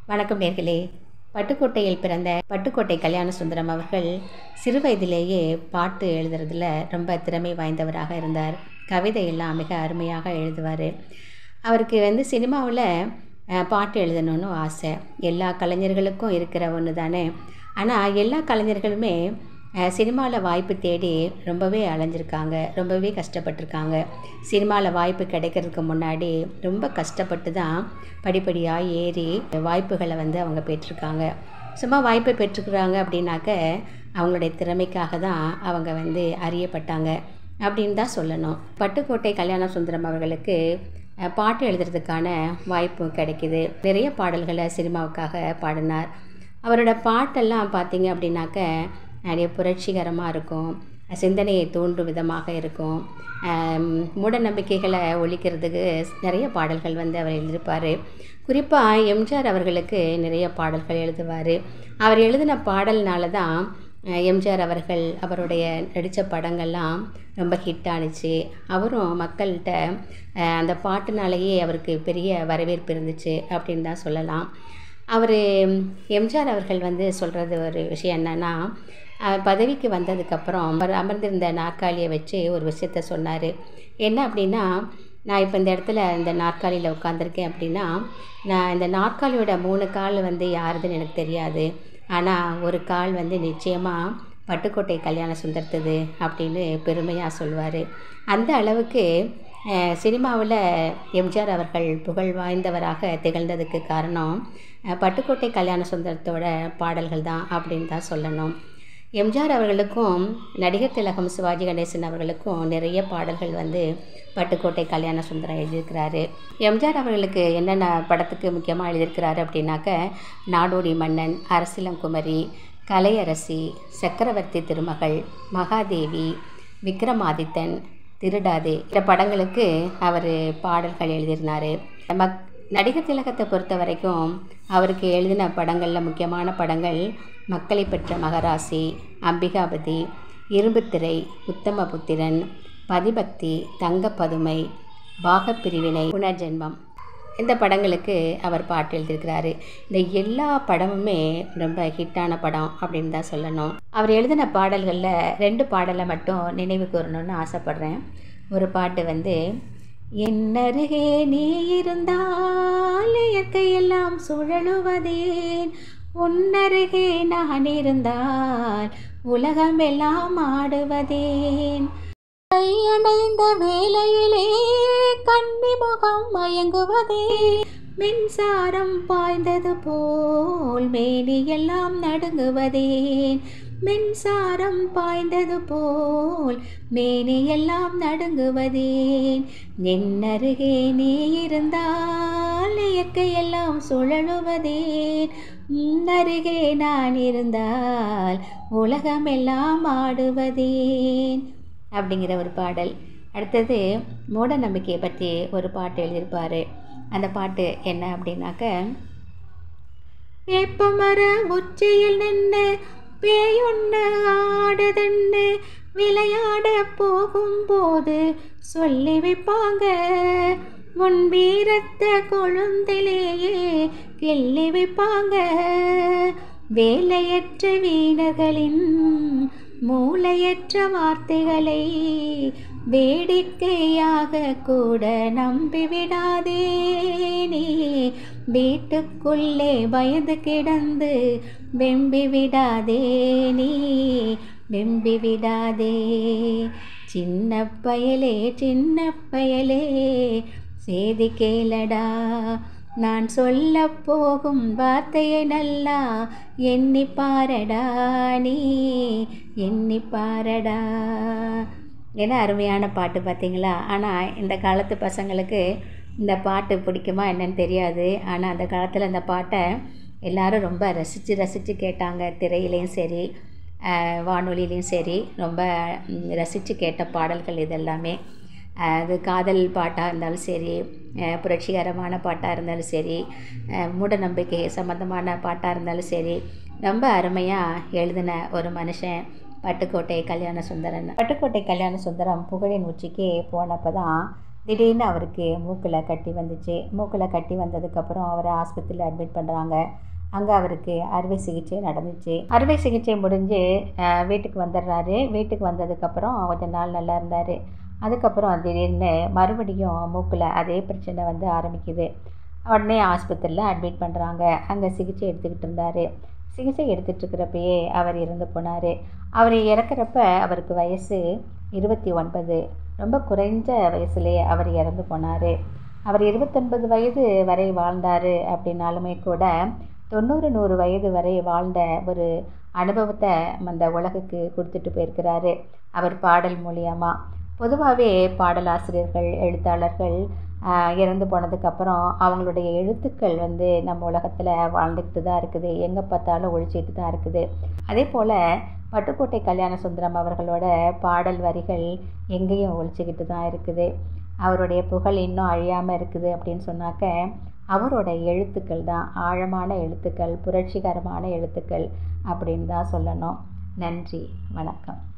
வணக்கம் நேர்களே பட்டுக்கோட்டையில் பிறந்த பட்டுக்கோட்டை கல்யாண சுந்தரம் அவர்கள் சிறு வயதிலேயே பாட்டு எழுதுறதுல ரொம்ப திறமை வாய்ந்தவராக இருந்தார் கவிதையெல்லாம் மிக அருமையாக எழுதுவார் அவருக்கு வந்து சினிமாவில் அஹ், பாட்டு எழுதணும்னு ஆசை எல்லா கலைஞர்களுக்கும் இருக்கிற ஒன்று தானே ஆனால் எல்லா கலைஞர்களுமே சினிமாவில் வாய்ப்பு தேடி ரொம்பவே அலைஞ்சிருக்காங்க ரொம்பவே கஷ்டப்பட்டிருக்காங்க சினிமாவில் வாய்ப்பு கிடைக்கிறதுக்கு முன்னாடி ரொம்ப கஷ்டப்பட்டு தான் படிப்படியாக ஏறி வாய்ப்புகளை வந்து அவங்க பெற்றிருக்காங்க சும்மா வாய்ப்பை பெற்றுக்கிறாங்க அப்படின்னாக்க அவங்களுடைய திறமைக்காக தான் அவங்க வந்து அறியப்பட்டாங்க அப்படின்னு தான் சொல்லணும் பட்டுக்கோட்டை கல்யாண சுந்தரம் அவர்களுக்கு அஹ், பாட்டு எழுதுறதுக்கான வாய்ப்பு கிடைக்குது நிறைய பாடல்களை சினிமாவுக்காக பாடினார் அவரோட பாட்டெல்லாம் பார்த்தீங்க அப்படின்னாக்க நிறைய புரட்சிகரமாக இருக்கும் சிந்தனையை தூண்டும் விதமாக இருக்கும் ஆம், மூட நம்பிக்கைகளை ஒழிக்கிறதுக்கு நிறைய பாடல்கள் வந்து அவர் எழுதியிருப்பார் குறிப்பாக எம்ஜிஆர் அவர்களுக்கு நிறைய பாடல்கள் எழுதுவார் அவர் எழுதின பாடல்னால தான் அஹ், எம்ஜிஆர் அவர்கள் அவருடைய நடித்த படங்கள்லாம் ரொம்ப ஹிட் ஆணுச்சு அவரும் மக்கள்கிட்ட அஹ், அந்த பாட்டுனாலேயே அவருக்கு பெரிய வரவேற்பு இருந்துச்சு அப்படின்னு தான் சொல்லலாம் அவர் எம்ஜிஆர் அவர்கள் வந்து சொல்கிறது ஒரு விஷயம் என்னென்னா பதவிக்கு வந்ததுக்கப்புறம் அவர் அமர்ந்திருந்த நாற்காலியை வச்சு ஒரு விஷயத்த சொன்னார் என்ன அப்படின்னா நான் இப்போ இந்த இடத்துல இந்த நாற்காலியில் உட்காந்துருக்கேன் அப்படின்னா நான் இந்த நாற்காலியோட மூணு கால் வந்து யாருதுன்னு எனக்கு தெரியாது ஆனால் ஒரு கால் வந்து நிச்சயமாக பட்டுக்கோட்டை கல்யாண சுந்தரத்துது அப்படின்னு பெருமையாக சொல்லுவார் அந்த அளவுக்கு சினிமாவில் எம்ஜிஆர் அவர்கள் புகழ் வாய்ந்தவராக திகழ்ந்ததுக்கு காரணம் அஹ், பட்டுக்கோட்டை கல்யாண சுந்தரத்தோட பாடல்கள் தான் அப்படின்னு தான் சொல்லணும் எம்ஜிஆர் அவர்களுக்கும் நடிகர் திலகம் சிவாஜி கணேசன் அவர்களுக்கும் நிறைய பாடல்கள் வந்து பட்டுக்கோட்டை கல்யாண சுந்தரம் எழுதியிருக்கிறாரு எம்ஜிஆர் அவர்களுக்கு என்னென்ன படத்துக்கு முக்கியமாக எழுதியிருக்கிறாரு அப்படின்னாக்க நாடோடி மன்னன் அரசிலங்குமரி கலையரசி சக்கரவர்த்தி திருமகள் மகாதேவி விக்ரமாதித்தன் திருடாதே இந்த படங்களுக்கு அவர் பாடல்கள் எழுதியிருந்தார் மக் நடிகர் திலகத்தை பொறுத்த வரைக்கும் அவருக்கு எழுதின படங்களில் முக்கியமான படங்கள் மக்களை பெற்ற மகராசி அம்பிகாபதி இரும்புத்திரை உத்தமபுத்திரன் பதிபக்தி தங்கப்பதுமை பாகப்பிரிவினை புனர்ஜென்மம் இந்த படங்களுக்கு அவர் பாட்டு எழுதியிருக்கிறாரு இந்த எல்லா படமுமே ரொம்ப ஹிட்டான படம் அப்படின்னு தான் சொல்லணும் அவர் எழுதின பாடல்களில் ரெண்டு பாடலை மட்டும் நினைவு கூறணும்னு ஆசைப்பட்றேன் ஒரு பாட்டு வந்து என்னருகே நீ இருந்தால் இயற்கையெல்லாம் சுழலுவதேன் உன்னருகே நான் இருந்தால் உலகமெல்லாம் ஆடுவதேன் கையடைந்த வேளையிலே கண்ணி முகம் மயங்குவதே மின்சாரம் பாய்ந்தது போல் மேனியெல்லாம் நடுங்குவதேன் மின்சாரம் பாய்ந்தது போல் மேனியெல்லாம் நடுங்குவதேன் நின்னருகே நீ இருந்தால் இயற்கையெல்லாம் சுழலுவதேன் உன்னருகே நான் இருந்தால் உலகமெல்லாம் ஆடுவதேன் அப்படிங்கிற ஒரு பாடல் அடுத்தது மூட நம்பிக்கையை பற்றி ஒரு பாட்டு எழுதியிருப்பார் அந்த பாட்டு என்ன அப்படின்னாக்க வேப்பமர உச்சியில் நின்று பேயொன்று ஆடுதுன்னு விளையாட போகும்போது சொல்லி வைப்பாங்க உன் வீரத்த கொழுந்திலேயே கிள்ளி வைப்பாங்க வேலையற்ற வீணர்களின் மூளையற்ற வார்த்தைகளை வேடிக்கையாக கூட நம்பிவிடாதே நீ வீட்டுக்குள்ளே பயந்து கிடந்து வெம்பி விடாதே நீ வெம்பி விடாதே சின்ன பயலே சின்ன பயலே செய்தி கேளடா நான் சொல்ல போகும் வார்த்தையை நல்லா எண்ணி பாரடா நீ எண்ணி பாரடா என்ன அருமையான பாட்டு பார்த்தீங்களா ஆனால் இந்த காலத்து பசங்களுக்கு இந்த பாட்டு பிடிக்குமா என்னன்னு தெரியாது ஆனால் அந்த காலத்தில் இந்த பாட்டை எல்லாரும் ரொம்ப ரசித்து ரசித்து கேட்டாங்க திரையிலையும் சரி அஹ், வானொலியிலையும் சரி ரொம்ப ரசித்து கேட்ட பாடல்கள் இதெல்லாமே அஹ், அது காதல் பாட்டாக இருந்தாலும் சரி அஹ், புரட்சிகரமான பாட்டாக இருந்தாலும் சரி அஹ், மூட நம்பிக்கை சம்மந்தமான பாட்டாக இருந்தாலும் சரி ரொம்ப அருமையாக எழுதின ஒரு மனுஷன் பட்டுக்கோட்டை கல்யாண சுந்தரன் பட்டுக்கோட்டை கல்யாண சுந்தரம் புகழின் உச்சிக்கு போனப்போ தான் திடீர்னு அவருக்கு மூக்கில் கட்டி வந்துச்சு மூக்கில் கட்டி வந்ததுக்கப்புறம் அவரை ஆஸ்பத்திரியில் அட்மிட் பண்ணுறாங்க அங்கே அவருக்கு அறுவை சிகிச்சை நடந்துச்சு அறுவை சிகிச்சை முடிஞ்சு அஹ், வீட்டுக்கு வந்துடுறாரு வீட்டுக்கு வந்ததுக்கப்புறம் கொஞ்ச நாள் நல்லா இருந்தார் அதுக்கப்புறம் திடீர்னு மறுபடியும் மூக்கில் அதே பிரச்சனை வந்து ஆரம்பிக்குது உடனே ஆஸ்பத்திரியில் அட்மிட் பண்ணுறாங்க அங்கே சிகிச்சை எடுத்துக்கிட்டு இருந்தார் சிகிச்சை எடுத்துகிட்டு இருக்கிறப்பயே அவர் இறந்து போனார் அவர் இறக்குறப்ப அவருக்கு வயசு இருபத்தி ஒன்பது ரொம்ப குறைஞ்ச வயசுலேயே அவர் இறந்து போனார் அவர் இருபத்தொன்பது வயது வரை வாழ்ந்தார் அப்படின்னாலுமே கூட தொண்ணூறு நூறு வயது வரை வாழ்ந்த ஒரு அனுபவத்தை அந்த உலகுக்கு கொடுத்துட்டு போயிருக்கிறாரு அவர் பாடல் மூலியமாக பொதுவாகவே பாடலாசிரியர்கள் எழுத்தாளர்கள் ஆஹ், இறந்து போனதுக்கப்புறம் அவங்களுடைய எழுத்துக்கள் வந்து நம்ம உலகத்தில் வாழ்ந்துக்கிட்டு தான் இருக்குது எங்கே பார்த்தாலும் ஒழிச்சிட்டு தான் இருக்குது அதே போல் பட்டுக்கோட்டை கல்யாண சுந்தரம் அவர்களோட பாடல் வரிகள் எங்கேயும் ஒழிச்சிக்கிட்டு தான் இருக்குது அவருடைய புகழ் இன்னும் அழியாமல் இருக்குது அப்படின்னு சொன்னாக்க அவரோட எழுத்துக்கள் தான் ஆழமான எழுத்துக்கள் புரட்சிகரமான எழுத்துக்கள் அப்படின்னு தான் சொல்லணும் நன்றி வணக்கம்